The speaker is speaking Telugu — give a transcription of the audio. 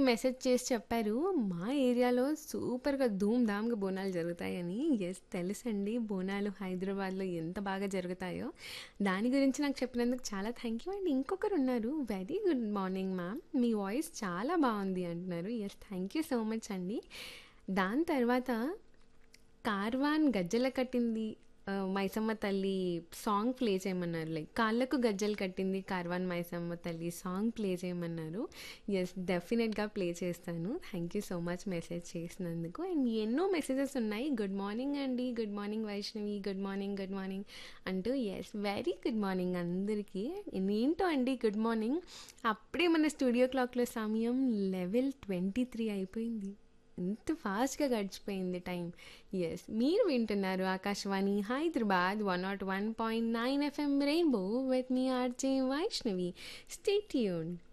మెసేజ్ చేసి చెప్పారు మా ఏరియాలో సూపర్గా ధూమ్ ధామ్గా బోనాలు జరుగుతాయని ఎస్ తెలుసండి బోనాలు హైదరాబాద్లో ఎంత బాగా జరుగుతాయో దాని గురించి నాకు చెప్పినందుకు చాలా థ్యాంక్ యూ అండ్ ఇంకొకరు ఉన్నారు వెరీ గుడ్ మార్నింగ్ మ్యామ్ మీ వాయిస్ చాలా బాగుంది అంటున్నారు yes thank you so much అండి దాని తర్వాత కార్వాన్ గజ్జల కట్టింది ఆ, మైసమ్మ తల్లి సాంగ్ ప్లే చేయమన్నారు లైక్ కాళ్ళకు గజ్జలు కట్టింది కార్వాన్ మైసమ్మ తల్లి సాంగ్ ప్లే చేయమన్నారు ఎస్ డెఫినెట్గా ప్లే చేస్తాను thank you so much message చేసినందుకు అండ్ ఎన్నో మెసేజెస్ ఉన్నాయి గుడ్ మార్నింగ్ అండి good morning Vaishnavi good morning good morning అంటూ ఎస్ వెరీ గుడ్ మార్నింగ్ అందరికీ ఏంటో అండి గుడ్ మార్నింగ్ అప్పుడే మన స్టూడియో క్లాక్లో సమయం లెవెల్ ట్వంటీ త్రీ అయిపోయింది ఎంత ఫాస్ట్గా గడిచిపోయింది టైం ఎస్ మీరు వింటున్నారు Akashvani Hyderabad one nought one point nine FM rainbow with me RJ Vaishnavi stay tune